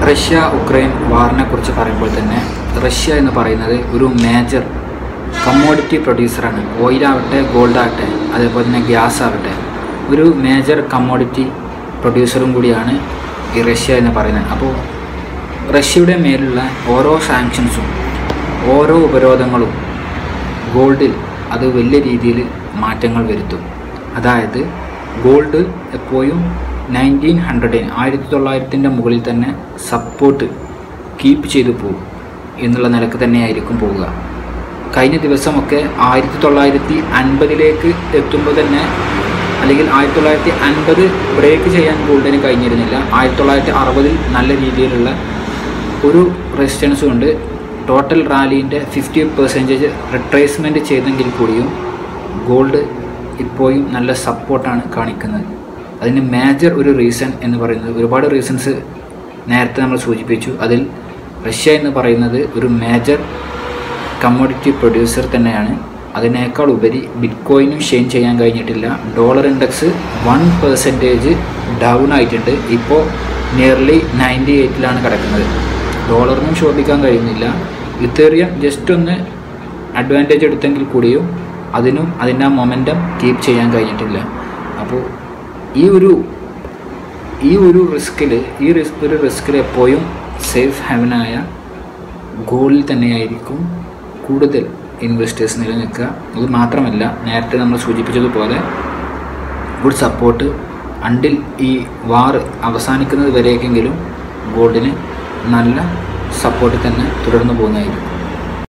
Russia Ukraine വാറിനെ കുറിച്ച് പറയുമ്പോൾ തന്നെ റഷ്യ എന്ന് പറയുന്നത് ഒരു മേജർ കമ്മോഡിറ്റി പ്രൊഡ്യൂസറാണ് ഓയിലാവട്ടെ ഗോൾഡ് ആവട്ടെ അതേപോലെ തന്നെ ഗ്യാസ് ആവട്ടെ ഒരു മേജർ കമ്മോഡിറ്റി പ്രൊഡ്യൂസറും കൂടിയാണ് ഈ റഷ്യ എന്ന് പറയുന്നത് അപ്പോൾ റഷ്യയുടെ മേലുള്ള ഓരോ സാങ്ഷൻസും ഓരോ ഉപരോധങ്ങളും ഗോൾഡിൽ അത് വലിയ രീതിയിൽ മാറ്റങ്ങൾ വരുത്തും അതായത് ഗോൾഡ് എപ്പോഴും നയൻറ്റീൻ ഹൺഡ്രഡിന് ആയിരത്തി തൊള്ളായിരത്തിൻ്റെ മുകളിൽ തന്നെ സപ്പോർട്ട് കീപ്പ് ചെയ്തു പോകും എന്നുള്ള നിലക്ക് തന്നെയായിരിക്കും പോവുക കഴിഞ്ഞ ദിവസമൊക്കെ ആയിരത്തി തൊള്ളായിരത്തി അൻപതിലേക്ക് എത്തുമ്പോൾ തന്നെ അല്ലെങ്കിൽ ആയിരത്തി തൊള്ളായിരത്തി അൻപത് ബ്രേക്ക് ചെയ്യാൻ ഗോൾഡിന് കഴിഞ്ഞിരുന്നില്ല ആയിരത്തി തൊള്ളായിരത്തി അറുപതിൽ നല്ല രീതിയിലുള്ള ഒരു റെസിസ്റ്റൻസ് കൊണ്ട് ടോട്ടൽ റാലീൻ്റെ ഫിഫ്റ്റി പെർസെൻറ്റേജ് റിട്രേസ്മെൻറ്റ് ചെയ്തെങ്കിൽ കൂടിയും ഗോൾഡ് ഇപ്പോഴും നല്ല സപ്പോർട്ടാണ് കാണിക്കുന്നത് അതിന് മേജർ ഒരു റീസൺ എന്ന് പറയുന്നത് ഒരുപാട് റീസൺസ് നേരത്തെ നമ്മൾ സൂചിപ്പിച്ചു അതിൽ റഷ്യ എന്ന് പറയുന്നത് ഒരു മേജർ കമ്മോഡിറ്റി പ്രൊഡ്യൂസർ തന്നെയാണ് അതിനേക്കാൾ ഉപരി ബിറ്റ് കോയിനും ഷെയിൻ ചെയ്യാൻ കഴിഞ്ഞിട്ടില്ല dollar index one percentage down ആയിട്ടുണ്ട് ഇപ്പോൾ നിയർലി നയൻറ്റി എയ്റ്റിലാണ് കിടക്കുന്നത് ഡോളറിനും ശോഭിക്കാൻ കഴിയുന്നില്ല ഇത്തേറിയം ജസ്റ്റ് ഒന്ന് അഡ്വാൻറ്റേജ് എടുത്തെങ്കിൽ കൂടിയും അതിനും അതിൻ്റെ ആ മൊമെൻറ്റം കീപ്പ് ചെയ്യാൻ കഴിഞ്ഞിട്ടില്ല അപ്പോൾ ഈ ഒരു ഈ ഒരു റിസ്കിൽ ഈ റിസ്ക് ഒരു റിസ്കിൽ എപ്പോഴും സേഫ് ഹെവനായ ഗോളിൽ തന്നെയായിരിക്കും കൂടുതൽ ഇൻവെസ്റ്റേഴ്സ് നിലനിൽക്കുക ഇത് മാത്രമല്ല നേരത്തെ നമ്മൾ സൂചിപ്പിച്ചതുപോലെ ഗുഡ് സപ്പോർട്ട് അണ്ടിൽ ഈ വാർ അവസാനിക്കുന്നത് വരേക്കെങ്കിലും ഗോൾഡിന് നല്ല സപ്പോർട്ട് തന്നെ തുടർന്നു പോകുന്നതായിരിക്കും